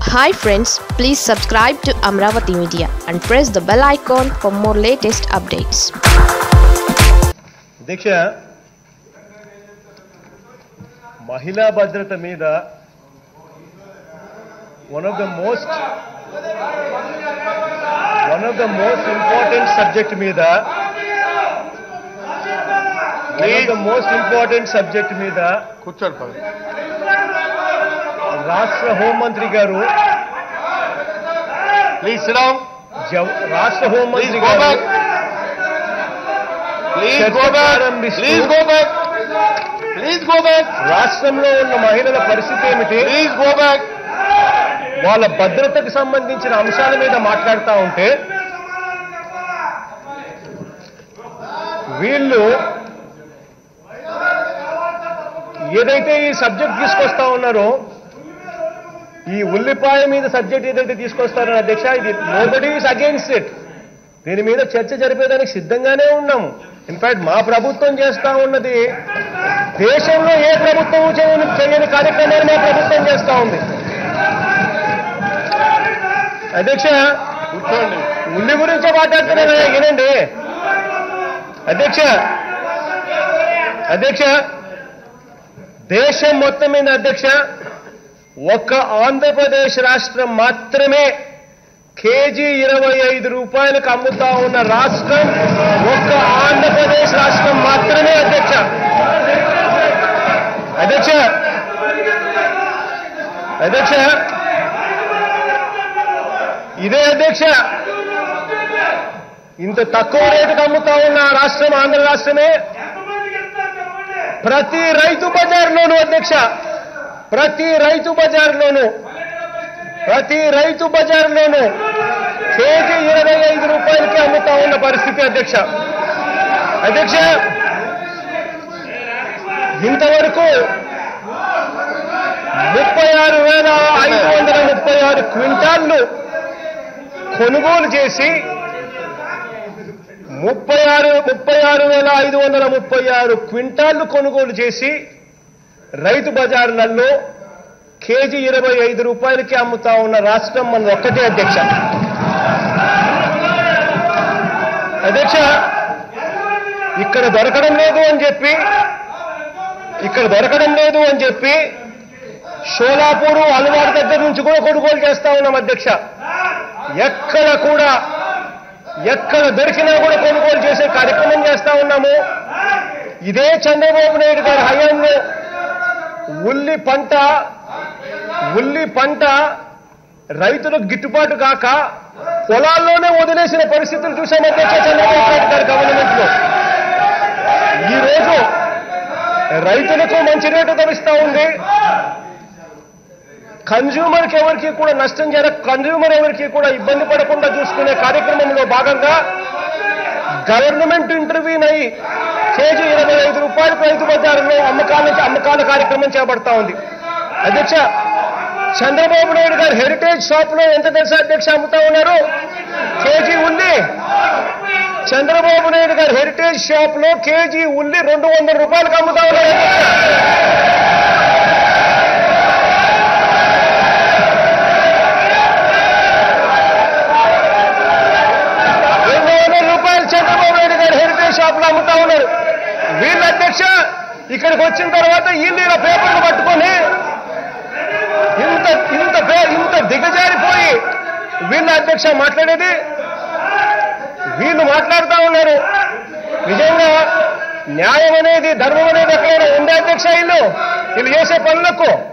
Hi friends please subscribe to Amaravati media and press the bell icon for more latest updates దీక్ష మహిళా భద్రత మీద one of the most one of the most important subject మీద one of the most important subject మీద కూర్చోండి పద రాష్ట్ర హోంమంత్రి గారు ప్లీజ్ సిడౌన్ జవ- రాష్ట్ర ప్లీజ్ హోంమంత్రి గో గారు బ్యాక్ ప్లీజ్ చర్చ గో బ్యాక్ ప్రారంభిస్తూ- please go back please go back రాష్ట్రంలో ఉన్న మహిళల పరిస్థితి ఏమిటి ప్లీజ్ గో బ్యాక్ వాళ్ళ భద్రతకు సంబంధించిన అంశాల మీద మాట్లాడుతూ ఉంటే వీళ్ళు ఏదైతే ఈ సబ్జెక్ట్ తీసుకొస్తా ఉన్నారో ఈ ఉల్లిపాయ మీద సబ్జెక్ట్ ఏదైతే తీసుకొస్తారో అధ్యక్ష ఇది నోబడీ ఈస్ అగేన్స్ట్ ఇట్ దీని మీద చర్చ జరిపేదానికి సిద్ధంగానే ఉన్నాము ఇన్ఫాక్ట్ మా ప్రభుత్వం చేస్తా ఉన్నది దేశంలో ఏ ప్రభుత్వం చేయని చేయని కార్యక్రమాలు మా ప్రభుత్వం చేస్తా ఉంది అధ్యక్ష కూర్చోండి ఉల్లి గురించి మాట్లాడుతున్నాను వినండి అధ్యక్ష అధ్యక్ష దేశం మొత్తం మీద అధ్యక్ష ఒక్క ఆంధ్రప్రదేశ్ రాష్ట్రం మాత్రమే కేజీ ఇరవై ఐదు రూపాయలకు అమ్ముతా ఉన్న రాష్ట్రం ఒక్క ఆంధ్రప్రదేశ్ రాష్ట్రం మాత్రమే అధ్యక్ష అధ్యక్ష అధ్యక్ష ఇదే అధ్యక్ష ఇంత తక్కువ రేటుకు అమ్ముతా ఉన్న రాష్ట్రం ఆంధ్ర రాష్ట్రమే ప్రతి రైతు బజార్లోనూ అధ్యక్ష ప్రతి రైతు బజార్లోనూ ప్రతి రైతు బజార్లోనూ కేజీ ఇరవై ఐదు రూపాయలకి అమ్ముతా ఉన్న పరిస్థితి అధ్యక్ష అధ్యక్ష ఇంతవరకు ముప్పై ఆరు వేల ఐదు వందల ముప్పై ఆరు క్వింటాళ్ళు కొనుగోలు చేసి ముప్పై ఆరు ముప్పై ఆరు వేల ఐదు వందల ముప్పై ఆరు క్వింటాళ్లు కొనుగోలు చేసి రైతు బజార్లలో కేజీ ఇరవై ఐదు రూపాయలకి అమ్ముతా ఉన్న రాష్ట్రం మన ఒక్కటే అధ్యక్ష అధ్యక్ష ఇక్కడ దొరకడం లేదు అని చెప్పి ఇక్కడ దొరకడం లేదు అని చెప్పి షోలాపూరు అలవాటు దగ్గర నుంచి కూడా కొనుగోలు చేస్తా ఉన్నాం అధ్యక్ష ఎక్కడ కూడా ఎక్కడ దొరికినా కూడా కొనుగోలు చేసే కార్యక్రమం చేస్తా ఉన్నాము ఇదే చంద్రబాబు నాయుడు గారి హయాంలో ఉల్లి పంట ఉల్లి పంట రైతులకు గిట్టుబాటు కాక పొలాల్లోనే వదిలేసిన పరిస్థితులు చూసాం అధ్యక్ష చంద్రబాబు నాయుడు గారి గవర్నమెంట్ లో ఈ రోజు రైతులకు మంచి రేటు లభిస్తా ఉంది కన్జ్యూమర్కి ఎవరికి కూడా నష్టం జరగ కన్జ్యూమర్ ఎవరికి కూడా ఇబ్బంది పడకుండా చూసుకునే కార్యక్రమంలో భాగంగా గవర్నమెంట్ ఇంటర్వ్యూన్ అయి కేజీ ఇరవై ఐదు రూపాయలకు రైతు బజారులో అమ్మకాల అమ్మకాల కార్యక్రమం చేపడతా ఉంది అధ్యక్ష చంద్రబాబు నాయుడు గారు హెరిటేజ్ షాప్ లో ఎంత తెలుసా అధ్యక్ష అమ్ముతా ఉన్నారు కేజీ ఉల్లి చంద్రబాబు నాయుడు గారు హెరిటేజ్ షాప్ లో కేజీ ఉల్లి రెండు వందల రూపాయలకు అమ్ముతా ఉన్నారు అధ్యక్ష. రెండు వందల రూపాయలు చంద్రబాబు నాయుడు గారు హెరిటేజ్ షాప్ లో అమ్ముతా ఉన్నారు వీళ్ళ అధ్యక్ష ఇక్కడికి వచ్చిన తర్వాత వీళ్ళు ఇలా పేపర్లు పట్టుకొని ఇంత ఇంత పే- ఇంత దిగజారిపోయి వీళ్ళ అధ్యక్ష మాట్లాడేది వీళ్ళు మాట్లాడుతా ఉన్నారు నిజంగా న్యాయం అనేది ధర్మం అనేది ఎక్కడైనా ఉందా అధ్యక్ష వీళ్ళు వీళ్ళు చేసే పనులకు